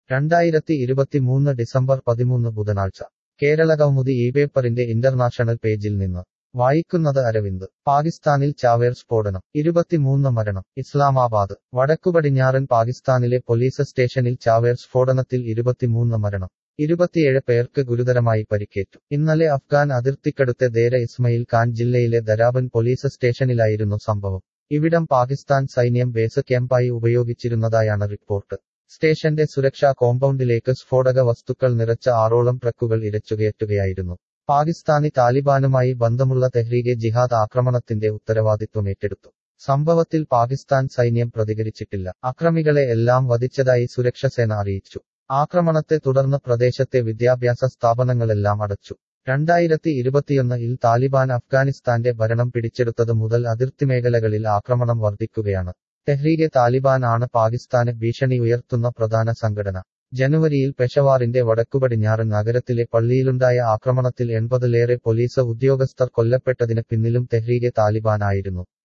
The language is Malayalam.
രണ്ടായിരത്തി ഇരുപത്തിമൂന്ന് ഡിസംബർ പതിമൂന്ന് ബുധനാഴ്ച കേരളകൗമുദി ഈ പേപ്പറിന്റെ ഇന്റർനാഷണൽ പേജിൽ നിന്ന് വായിക്കുന്നത് അരവിന്ദ് പാകിസ്ഥാനിൽ ചാവേർ സ്ഫോടനം ഇരുപത്തിമൂന്ന് മരണം ഇസ്ലാമാബാദ് വടക്കുപടിഞ്ഞാറൻ പാകിസ്ഥാനിലെ പോലീസ് സ്റ്റേഷനിൽ ചാവേർ സ്ഫോടനത്തിൽ ഇരുപത്തിമൂന്ന് മരണം ഇരുപത്തിയേഴ് പേർക്ക് ഗുരുതരമായി പരിക്കേറ്റു ഇന്നലെ അഫ്ഗാൻ അതിർത്തിക്കടുത്തെ ദേര ഇസ്മയിൽ ഖാൻ ജില്ലയിലെ ദരാബൻ പോലീസ് സ്റ്റേഷനിലായിരുന്നു സംഭവം ഇവിടം പാകിസ്ഥാൻ സൈന്യം ബേസ് ക്യാമ്പായി ഉപയോഗിച്ചിരുന്നതായാണ് റിപ്പോർട്ട് സ്റ്റേഷന്റെ സുരക്ഷാ കോമ്പൗണ്ടിലേക്ക് സ്ഫോടക വസ്തുക്കൾ നിറച്ച ആറോളം ട്രക്കുകൾ ഇരച്ചുകയറ്റുകയായിരുന്നു പാകിസ്ഥാനി താലിബാനുമായി ബന്ധമുള്ള തെഹ്രീകെ ജിഹാദ് ആക്രമണത്തിന്റെ ഉത്തരവാദിത്വം ഏറ്റെടുത്തു സംഭവത്തിൽ പാകിസ്ഥാൻ സൈന്യം പ്രതികരിച്ചിട്ടില്ല അക്രമികളെ എല്ലാം വധിച്ചതായി സുരക്ഷസേന അറിയിച്ചു ആക്രമണത്തെ തുടർന്ന് പ്രദേശത്തെ വിദ്യാഭ്യാസ സ്ഥാപനങ്ങളെല്ലാം അടച്ചു രണ്ടായിരത്തി ഇരുപത്തിയൊന്നിൽ താലിബാൻ അഫ്ഗാനിസ്ഥാന്റെ ഭരണം പിടിച്ചെടുത്തത് മുതൽ അതിർത്തി മേഖലകളിൽ ആക്രമണം വർദ്ധിക്കുകയാണ് തെഹ്രീകെ താലിബാൻ ആണ് പാകിസ്ഥാന് ഭീഷണി ഉയർത്തുന്ന പ്രധാന സംഘടന ജനുവരിയിൽ പെഷവാറിന്റെ വടക്കുപടിഞ്ഞാറൻ നഗരത്തിലെ പള്ളിയിലുണ്ടായ ആക്രമണത്തിൽ എൺപതിലേറെ പോലീസ് ഉദ്യോഗസ്ഥർ കൊല്ലപ്പെട്ടതിന് പിന്നിലും തെഹ്രീകെ താലിബാൻ ആയിരുന്നു